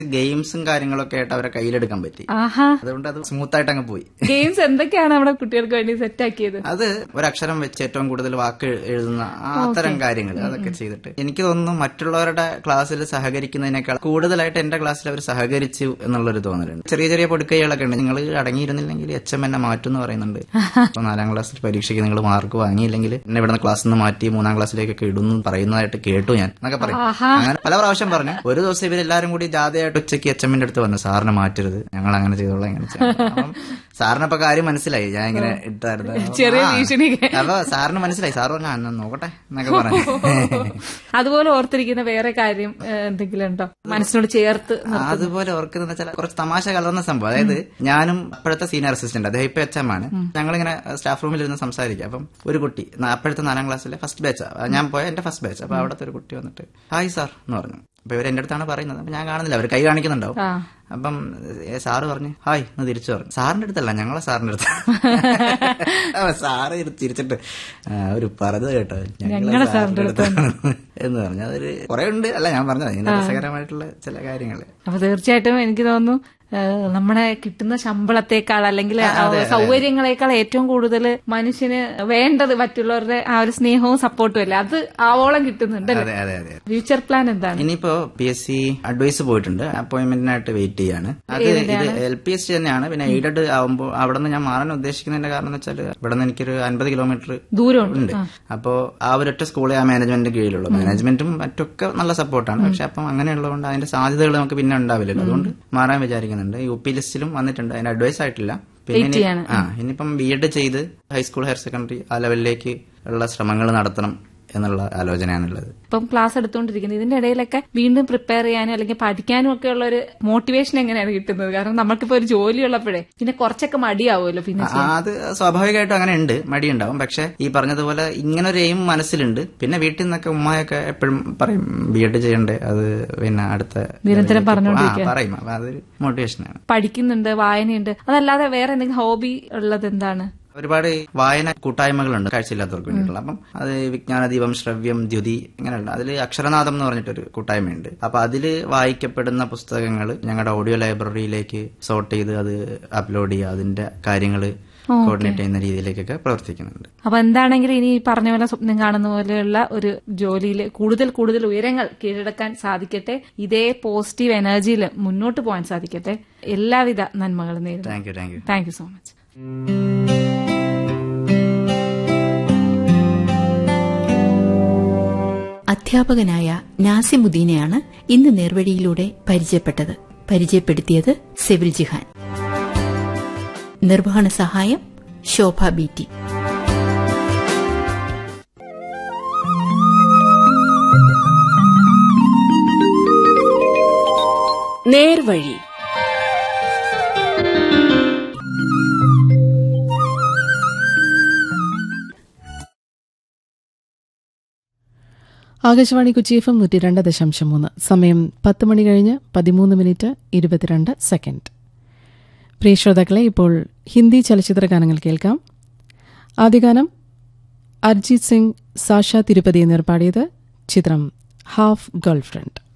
ഗെയിംസും കാര്യങ്ങളൊക്കെ ആയിട്ട് അവരെ കയ്യിലെടുക്കാൻ പറ്റി ആഹാ അതുകൊണ്ട് അത് സ്മൂത്ത് ആയിട്ട് അങ്ങ് പോയി ഗെയിംസ് എന്തൊക്കെയാണ് നമ്മുടെ കുട്ടികൾക്ക് വേണ്ടി സെറ്റ് ആക്കിയത് അത് ഒരക്ഷരം വെച്ച് ഏറ്റവും കൂടുതൽ വാക്ക് എഴുതുന്ന ആ അത്തരം കാര്യങ്ങൾ അതൊക്കെ ചെയ്തിട്ട് എനിക്ക് തോന്നുന്നു മറ്റുള്ളവരുടെ ക്ലാസ്സിൽ സഹകരിക്കുന്നതിനേക്കാൾ കൂടുതലായിട്ട് എന്റെ ക്ലാസ്സിൽ അവർ സഹകരിച്ചു എന്നുള്ളൊരു തോന്നലുണ്ട് ചെറിയ ചെറിയ പൊടിക്കൈകളൊക്കെ ഉണ്ട് നിങ്ങൾ അടങ്ങിയിരുന്നില്ലെങ്കിൽ എച്ച് എം എന്നെ മാറ്റും എന്ന് പറയുന്നുണ്ട് അപ്പൊ നാലാം ക്ലാസ്സിൽ പരീക്ഷയ്ക്ക് നിങ്ങൾ മാർക്ക് വാങ്ങിയില്ലെങ്കിൽ എന്നെ ഇവിടുന്ന് ക്ലാസ്സിൽ നിന്ന് മാറ്റി മൂന്നാം ക്ലാസ്സിലേക്കൊക്കെ ഇടുന്നു പറയുന്നതായിട്ട് കേട്ടു ഞാൻ എന്നൊക്കെ പറയും അങ്ങനെ പല പ്രാവശ്യം പറഞ്ഞു ഒരു ദിവസം ഇവരെല്ലാരും കൂടി ജാഥയായിട്ട് ഉച്ചയ്ക്ക് എച്ച് എമ്മിന്റെ അടുത്ത് പറഞ്ഞു സാറിനെ മാറ്റരുത് ഞങ്ങൾ അങ്ങനെ ചെയ്തോളാം ഇങ്ങനെ ചെയ്തോളാം." അപ്പം സാറിനപ്പൊ കാര്യം മനസ്സിലായി ഞാൻ ഇങ്ങനെ ഇട്ടായിരുന്നു അപ്പൊ, ചെറിയ ആ. ഭീഷണിയൊക്കെ. അപ്പൊ സാറിന് മനസ്സിലായി സാർ പറഞ്ഞു "ആ, എന്നാ നോക്കട്ടെ എന്നൊക്കെ പറഞ്ഞു അതുപോലെ ഓർത്തിരിക്കുന്ന വേറെ കാര്യം ഏ, എന്തെങ്കിലും ഉണ്ടോ മനസ്സിനോട് ചേർത്ത് നിർത്തുന്ന? അതുപോലെ ഓർക്കുന്ന വെച്ചാൽ കുറച്ച് തമാശ കലർന്ന സംഭവം അതായത് ഞാനും അപ്പോഴത്തെ സീനിയർ അസിസ്റ്റന്റ് അദ്ദേഹം ഇപ്പൊ എച്ച് എം ആണ് ഞങ്ങളിങ്ങനെ സ്റ്റാഫ് റൂമിൽ ഇരുന്ന് സംസാരിക്കുക അപ്പം ഒരു കുട്ടി ന- അപ്പോഴത്തെ നാലാം ക്ലാസ്സിലെ ഫസ്റ്റ് ബാച്ച് ഞാൻ പോയ എന്റെ ഫസ്റ്റ് ബാച്ച് അപ്പൊ അവിടുത്തെ ഒരു കുട്ടി വന്നിട്ട് ഹായ് സാർ എന്ന് പറഞ്ഞു അപ്പൊ ഇവർ എന്റെ അടുത്താണ് പറയുന്നത് അപ്പൊ ഞാൻ കാണുന്നില്ല അവർ കൈ കാണിക്കുന്നുണ്ടാവും ആ. അപ്പം ഏ, സാറ് പറഞ്ഞു ഹായ് എന്ന് തിരിച്ചു പറഞ്ഞു സാറിന്റെ അടുത്തല്ല ഞങ്ങളെ സാറിന്റെ അടുത്ത് അപ്പൊ സാറ് ഇരു- തിരിച്ചിട്ട് "ആ, ഒരു പറഞ്ഞത് കേട്ടോ ഞങ്ങളെ സാറിന്റെ അടുത്താണ് എന്ന് പറഞ്ഞു അതൊരു കുറെ ഉണ്ട് അല്ല ഞാൻ പറഞ്ഞത് ഇങ്ങനെ രസകരമായിട്ടുള്ള ചില കാര്യങ്ങള് അപ്പൊ തീർച്ചയായിട്ടും എനിക്ക് തോന്നുന്നു ഏ, നമ്മുടെ കിട്ടുന്ന ശമ്പളത്തെക്കാൾ അല്ലെങ്കിൽ ആ സൗകര്യങ്ങളെക്കാൾ ഏറ്റവും കൂടുതൽ മനുഷ്യന് വേണ്ടത് മറ്റുള്ളവരുടെ ആ ഒരു സ്നേഹവും സപ്പോർട്ടും അല്ലേ അത് ആവോളം കിട്ടുന്നുണ്ടല്ലേ അതെ അതെ അതെ ഫ്യൂച്ചർ പ്ലാൻ എന്താണ് ഇനിയിപ്പോ പി എസ് സി അഡ്വൈസ് പോയിട്ടുണ്ട് അപ്പോയിന്റ്മെന്റിനായിട്ട് വെയിറ്റ് ചെയ്യാണ് അത് ഇത് എൽ പി എസ് സി തന്നെയാണ് പിന്നെ എയ്ഡഡ് ആവുമ്പോൾ അവിടെ നിന്ന് ഞാൻ മാറാൻ ഉദ്ദേശിക്കുന്നതിന്റെ കാരണം എന്ന് വെച്ചാൽ ഇവിടെ നിന്ന് എനിക്കൊരു അൻപത് കിലോമീറ്റർ ദൂരമുണ്ട് ഉണ്ട് അപ്പോ ആ ഒരൊറ്റ സ്കൂളെ ആ മാനേജ്മെന്റിന്റെ കീഴിലുള്ളൂ മാനേജ്മെന്റും മറ്റൊക്കെ നല്ല സപ്പോർട്ടാണ് പക്ഷെ അപ്പം അങ്ങനെയുള്ളതുകൊണ്ട് അതിന്റെ സാധ്യതകൾ നമുക്ക് പിന്നെ ഉണ്ടാവില്ലല്ലോ അതുകൊണ്ട് മാറാൻ വിചാരിക്കുന്നുണ്ട് യു പി ലിസ്റ്റിലും വന്നിട്ടുണ്ട് അതിന് അഡ്വൈസ് ആയിട്ടില്ല പിന്നെ ഇനി- ചെയ്യാണ്. ആ ഇനിയിപ്പം ബി എഡ് ചെയ്ത് ഹൈസ്കൂൾ ഹയർ സെക്കൻഡറി ആ ലെവലിലേക്ക് ഉള്ള ശ്രമങ്ങൾ നടത്തണം എന്നുള്ള ആലോചനയാണുള്ളത് ഇപ്പം ക്ലാസ് എടുത്തുകൊണ്ടിരിക്കുന്നത് ഇതിന്റെ ഇടയിലൊക്കെ വീണ്ടും പ്രിപ്പയർ ചെയ്യാനും അല്ലെങ്കിൽ പഠിക്കാനും ഒക്കെ ഉള്ള ഒരു മോട്ടിവേഷൻ എങ്ങനെയാണ് കിട്ടുന്നത് കാരണം നമുക്കിപ്പോ ഒരു ജോലി ഉള്ളപ്പോഴേ പിന്നെ കുറച്ചൊക്കെ മടിയാവുമല്ലോ പിന്നെ ആ, അത് സ്വാഭാവികമായിട്ടും അങ്ങനെ ഉണ്ട് മടിയുണ്ടാവും പക്ഷെ ഈ പറഞ്ഞതുപോലെ ഇങ്ങനെ ഒരു എയിം മനസ്സിലുണ്ട് പിന്നെ വീട്ടിൽ നിന്നൊക്കെ ഉമ്മയൊക്കെ എപ്പോഴും പറയും ബി എഡ് ചെയ്യണ്ടേ അത് പിന്നെ അടുത്ത നിരന്തരം ആ, പറഞ്ഞുകൊണ്ടിരിക്കുക. പറയും അപ്പൊ അതൊരു മോട്ടിവേഷനാണ് പഠിക്കുന്നുണ്ട് വായനയുണ്ട് അതല്ലാതെ വേറെ എന്തെങ്കിലും ഹോബി ഉള്ളത് എന്താണ് ഒരുപാട് വായന കൂട്ടായ്മകളുണ്ട് കാഴ്ചയില്ലാത്തവർക്ക് വേണ്ടിയിട്ടുള്ള അപ്പം അത് വിജ്ഞാനദീപം ശ്രവ്യം ദ്യുതി ഇങ്ങനെയുള്ള അതിൽ അക്ഷരനാഥം എന്ന് പറഞ്ഞിട്ടൊരു കൂട്ടായ്മയുണ്ട് അപ്പൊ അതിൽ വായിക്കപ്പെടുന്ന പുസ്തകങ്ങൾ ഞങ്ങളുടെ ഓഡിയോ ലൈബ്രറിയിലേക്ക് സോർട്ട് ചെയ്ത് അത് അപ്ലോഡ് ചെയ്യുക അതിന്റെ കാര്യങ്ങൾ കോർഡിനേറ്റ് ചെയ്യുന്ന രീതിയിലേക്കൊക്കെ പ്രവർത്തിക്കുന്നുണ്ട് അപ്പൊ എന്താണെങ്കിലും ഇനി ഈ പറഞ്ഞ പോലെ സ്വപ്നം കാണുന്ന പോലെയുള്ള ഒരു ജോലിയിൽ കൂടുതൽ കൂടുതൽ ഉയരങ്ങൾ കീഴടക്കാൻ സാധിക്കട്ടെ ഇതേ പോസിറ്റീവ് എനർജിയിൽ മുന്നോട്ട് പോകാൻ സാധിക്കട്ടെ എല്ലാവിധ നന്മകളും നേരുന്നു thank you thank you thank you so much അധ്യാപകനായ നാസിമുദ്ദീനെയാണ് ഇന്ന് നേർവഴിയിലൂടെ പരിചയപ്പെട്ടത് പരിചയപ്പെടുത്തിയത് സെവിൽ ജിഹാൻ നിർവഹണ സഹായം ശോഭ ബി ടി നേർവഴി ആകാശവാണി കൊച്ചി എഫ് എം നൂറ്റി രണ്ട് ദശാംശം മൂന്ന് സമയം പത്ത് മണി കഴിഞ്ഞ് പതിമൂന്ന് മിനിറ്റ് ഇരുപത്തിരണ്ട് സെക്കൻഡ് പ്രിയ ശ്രോതാക്കളെ ഇപ്പോൾ ഹിന്ദി ചലച്ചിത്ര ഗാനങ്ങൾ കേൾക്കാം ആദ്യ ഗാനം അർജിത് സിംഗ് സാഷ തിരുപ്പതി എന്നിവർ പാടിയത് ചിത്രം ഹാഫ് ഗേൾ ഫ്രണ്ട്